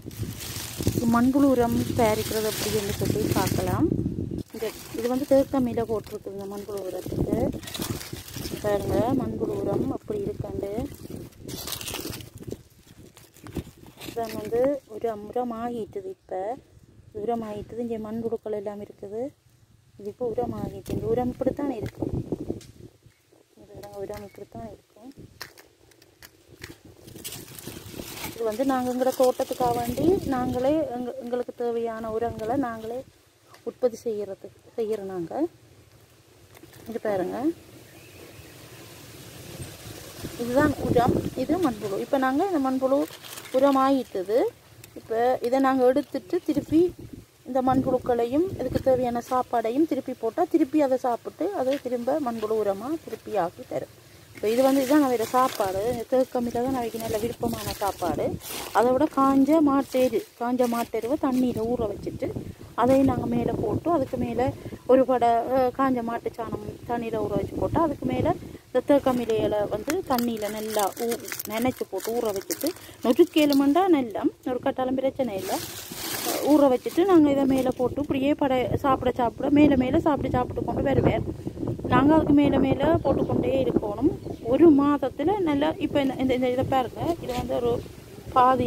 மண்புழு உரம் தயாரிக்கிறது அப்படின்னு சொல்லி பார்க்கலாம் இந்த இது வந்து தேக்கமையில் போட்டிருக்குது இந்த மண்புழு உரத்துக்கு பாருங்க மண்புழு உரம் அப்படி இருக்காண்டு இதான் வந்து உரம் உரம் ஆகிட்டுது இப்போ உரம் ஆகிட்டுது இங்கே மண்புழுக்கள் எல்லாம் இருக்குது இது இப்போ உரம் ஆகிட்டு இந்த உரம் இப்படித்தான் இருக்கும் இது உரம் இப்படித்தான் இருக்கும் இது வந்து நாங்கள் எங்களோட தோட்டத்துக்காக வேண்டி நாங்களே எங்க எங்களுக்கு தேவையான உரங்களை நாங்களே உற்பத்தி செய்யறதுக்கு செய்கிறோம் நாங்கள் இது பாருங்க இதுதான் உரம் இது மண்புழு இப்போ நாங்கள் இந்த மண்புழு உரம் ஆகிட்டது இப்போ இதை நாங்கள் எடுத்துட்டு திருப்பி இந்த மண்புழுக்களையும் இதுக்கு தேவையான சாப்பாடையும் திருப்பி போட்டால் திருப்பி அதை சாப்பிட்டு அதை திரும்ப மண்புழு உரமாக திருப்பி ஆக்கி தரும் இப்போ இது வந்து இதுதான் அவையோட சாப்பாடு இந்த தேக்கம்மியில் தான் அவைக்கு நல்ல விருப்பமான சாப்பாடு அதை விட காஞ்ச மாட்டேரு காஞ்ச மாட்டெருவை தண்ணியில் ஊற வச்சுட்டு அதையும் நாங்கள் மேலே போட்டு அதுக்கு மேலே ஒரு படை அஹ், காஞ்ச மாட்டு சாணம் தண்ணியில் ஊற வச்சு போட்டு அதுக்கு மேலே இந்த தேக்கமிலையில வந்து தண்ணியில் நல்லா ஊ நினைச்சு போட்டு ஊற வச்சுட்டு நொறுக்கேலுமெண்டா நெல்லம் ஒரு கட்டாலும் பிரச்சனை இல்லை ஊற வச்சுட்டு நாங்கள் இதை மேலே போட்டு இப்படியே படை சாப்பிட சாப்பிட மேலே மேலே சாப்பிட்டு சாப்பிட்டு கொண்டு வருவேன் நாங்கள் அதுக்கு மேலே மேலே போட்டுக்கொண்டே இருக்கணும் ஒரு மாதத்தில் நல்லா இப்போ இந்த இந்த இந்த இதை பாருங்க இது வந்து ஒரு பாதி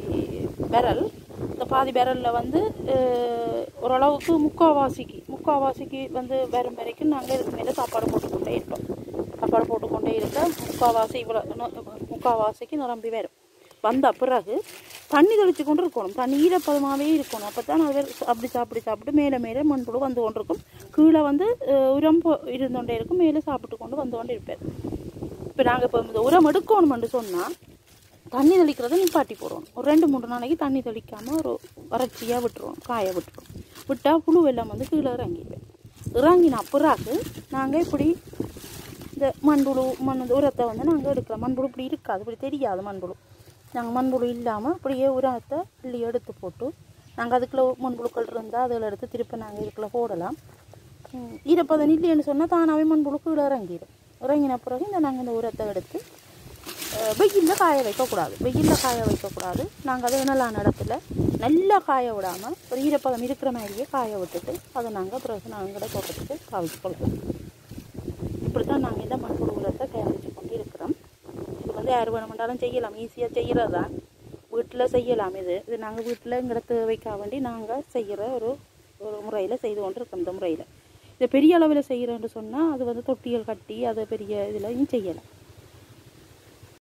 விரல் இந்த பாதி விரலில் வந்து அஹ், ஓரளவுக்கு முக்கால்வாசிக்கு முக்கால்வாசிக்கு வந்து வரும் வரைக்கும் நாங்கள் இதுக்கு மேலே சாப்பாடு போட்டுக்கொண்டே இருப்போம் சாப்பாடு போட்டுக்கொண்டே இருக்க முக்கால்வாசி இவ்வளோ முக்கால்வாசிக்கு நிரம்பி வரும் வந்த பிறகு தண்ணி தெளிச்சு கொண்டு இருக்கணும் தண்ணி ஈரப்பதமாகவே இருக்கணும் அப்போ தான் அது அப்படி சாப்பிட்டு சாப்பிட்டு மேலே மேலே மண்புழு வந்து கொண்டு இருக்கும் கீழே வந்து அஹ், உரம் போ- இருந்தோண்டே இருக்கும் மேலே சாப்பிட்டு கொண்டு வந்து கொண்டு இருப்பேன் இப்போ நாங்கள் இப்போ இந்த உரம் எடுக்கணும்னு சொன்னால் தண்ணி தெளிக்கிறத நிப்பாட்டி போடுவோம் ஒரு ரெண்டு மூணு நாளைக்கு தண்ணி தெளிக்காமல் ஒரு வறட்சியாக விட்டுருவோம் காய விட்டுருவோம் விட்டால் புழு எல்லாம் வந்து கீழே இறங்கிடுவேன் இறங்கின பிறகு நாங்கள் இப்படி இந்த மண்புழு மண் உரத்தை வந்து நாங்கள் எடுக்கிறோம் மண்புழு இப்படி இருக்காது இப்படி தெரியாது மண்புழு நாங்கள் மண்புழு இல்லாமல் அப்படியே உரத்தை அள்ளி எடுத்து போட்டு நாங்கள் அதுக்குள்ளே மண்புழுக்கள் இருந்தால் அதில் எடுத்து திருப்பி நாங்கள் இதுக்குள்ளே போடலாம் ம், ஈரப்பதம் இல்லைன்னு சொன்னால் தானாகவே மண்புழு கீழே இறங்கிடும் இறங்கின பிறகு இந்த நாங்கள் இந்த உரத்தை எடுத்து வெயிலில் காய வைக்கக்கூடாது வெயிலில் காய வைக்கக்கூடாது நாங்கள் அதை நிலான இடத்துல நல்லா காய விடாமல் ஒரு ஈரப்பதம் இருக்கிற மாதிரியே காய விட்டுட்டு அதை நாங்கள் பிறகு நாங்கள் தோட்டத்துக்கு காவிச்சு கொள்ளலாம் இப்படி தான் நாங்கள் இந்த மண்புழு உரத்தை தயாரித்து கொண்டு இருக்கிறோம் இது வந்து யார் வேணுமென்றாலும் செய்யலாம் ஈஸியாக செய்கிறது தான் வீட்டில் செய்யலாம் இது இது நாங்கள் வீட்டில் எங்களோட தேவைக்காக வேண்டி நாங்கள் செய்கிற ஒரு ஒரு முறையில் செய்து கொண்டு இருக்கோம் இந்த முறையில் இதை பெரிய அளவில் செய்கிறோன்னு சொன்னால் அது வந்து தொட்டிகள் கட்டி அதை பெரிய இதில் செய்யலாம்